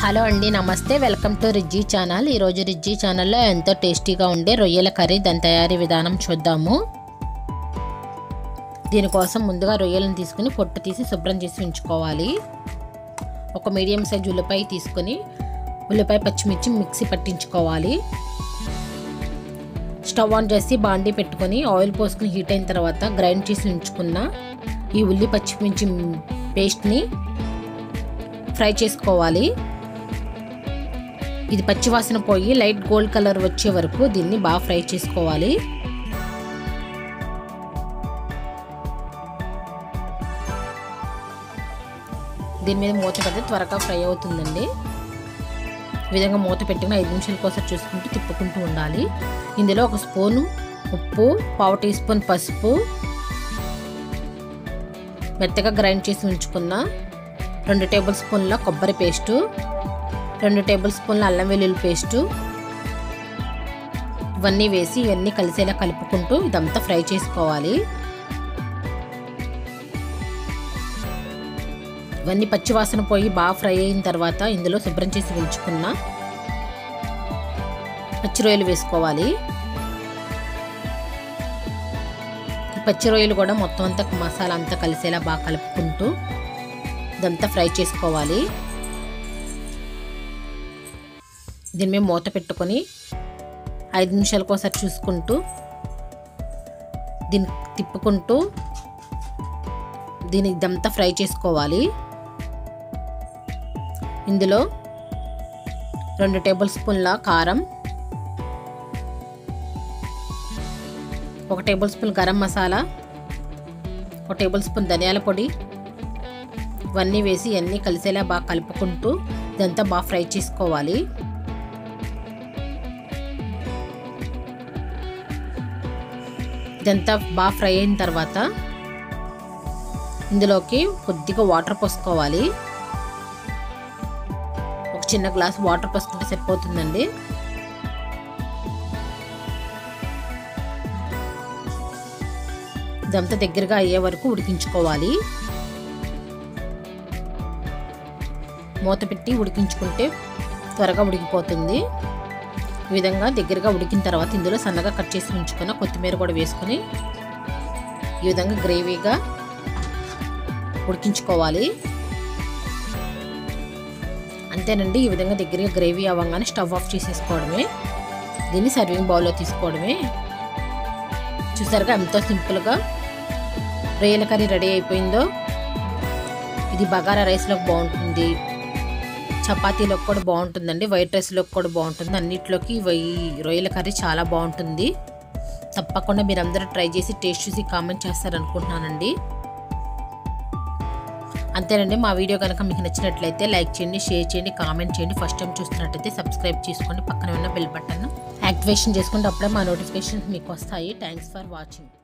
hello అండి నమస్తే welcome to రిజ్జీ channel ఈరోజు రిజ్జీ ఛానల్లో ఎంతో టేస్టీగా ఉండే రొయ్యల కర్రీ దాని తయారీ విధానం చూద్దాము దీనికోసం ముందుగా రొయ్యలను తీసుకుని పొట్టు తీసి శుభ్రం చేసి ఉంచుకోవాలి ఒక మీడియం సైజ్ ఉల్లిపాయ తీసుకొని ఉల్లిపాయ పచ్చిమిర్చి మిక్సీ పట్టించుకోవాలి స్టవ్ ఆన్ చేసి బాండీ పెట్టుకొని ఆయిల్ పోసుకుని హీట్ అయిన తర్వాత గ్రైండ్ చేసి ఉంచుకున్న ఈ ఉల్లి పచ్చిమిర్చి పేస్ట్ని ఫ్రై చేసుకోవాలి ఇది పచ్చివాసన పోయి లైట్ గోల్డ్ కలర్ వచ్చే వరకు దీన్ని బాగా ఫ్రై చేసుకోవాలి దీని మీద మూత పెడితే త్వరగా ఫ్రై అవుతుందండి ఈ విధంగా మూత పెట్టుకుని ఐదు నిమిషాల కోసం చూసుకుంటూ తిప్పుకుంటూ ఉండాలి ఇందులో ఒక స్పూను ఉప్పు పావు టీ స్పూన్ పసుపు మెత్తగా గ్రైండ్ చేసి ఉంచుకున్న రెండు టేబుల్ స్పూన్ల కొబ్బరి పేస్టు రెండు టేబుల్ స్పూన్ల అల్లం వెల్లుల్లి పేస్టు ఇవన్నీ వేసి ఇవన్నీ కలిసేలా కలుపుకుంటూ ఇదంతా ఫ్రై చేసుకోవాలి ఇవన్నీ పచ్చివాసన పోయి బాగా ఫ్రై అయిన తర్వాత ఇందులో శుభ్రం చేసి ఉంచుకున్న పచ్చి రొయ్యలు వేసుకోవాలి పచ్చి రొయ్యలు కూడా మొత్తం అంతా మసాలా అంతా కలిసేలా బాగా కలుపుకుంటూ ఇదంతా ఫ్రై చేసుకోవాలి దీని మీద మూత పెట్టుకొని ఐదు నిమిషాలకు ఒకసారి చూసుకుంటూ దీన్ని తిప్పుకుంటూ దీన్ని ఇదంతా ఫ్రై చేసుకోవాలి ఇందులో రెండు టేబుల్ స్పూన్ల కారం ఒక టేబుల్ స్పూన్ గరం మసాలా ఒక టేబుల్ స్పూన్ ధనియాల పొడి ఇవన్నీ వేసి ఇవన్నీ కలిసేలా బాగా కలుపుకుంటూ ఇదంతా బాగా ఫ్రై చేసుకోవాలి ఇదంతా బాగా ఫ్రై అయిన తర్వాత ఇందులోకి కొద్దిగా వాటర్ పోసుకోవాలి ఒక చిన్న గ్లాస్ వాటర్ పోసుకుంటే సరిపోతుందండి ఇదంతా దగ్గరగా అయ్యే వరకు ఉడికించుకోవాలి మూత పెట్టి ఉడికించుకుంటే త్వరగా ఉడికిపోతుంది ఈ విధంగా దగ్గరగా ఉడికిన తర్వాత ఇందులో సన్నగా కట్ చేసి ఉంచుకున్న కొత్తిమీర కూడా వేసుకొని ఈ విధంగా గ్రేవీగా ఉడికించుకోవాలి అంతేనండి ఈ విధంగా దగ్గరగా గ్రేవీ అవ్వగానే స్టవ్ ఆఫ్ చేసేసుకోవడమే దీన్ని సర్వింగ్ బౌల్లో తీసుకోవడమే చూసారుగా ఎంతో సింపుల్గా రొయ్యల కర్రీ రెడీ అయిపోయిందో ఇది బగారా రైస్లోకి బాగుంటుంది చపాతీలోకి కూడా బాగుంటుందండి వైట్ రైస్లోకి కూడా బాగుంటుంది అన్నిట్లోకి ఈ రొయ్యల కర్రీ చాలా బాగుంటుంది తప్పకుండా మీరు అందరూ ట్రై చేసి టేస్ట్ చూసి కామెంట్ చేస్తారనుకుంటున్నానండి అంతేనండి మా వీడియో కనుక మీకు నచ్చినట్లయితే లైక్ చేయండి షేర్ చేయండి కామెంట్ చేయండి ఫస్ట్ టైం చూస్తున్నట్టయితే సబ్స్క్రైబ్ చేసుకోండి పక్కన ఉన్న బెల్ బటన్ యాక్టివేషన్ చేసుకుంటే అప్పుడే మా నోటిఫికేషన్స్ మీకు వస్తాయి థ్యాంక్స్ ఫర్ వాచింగ్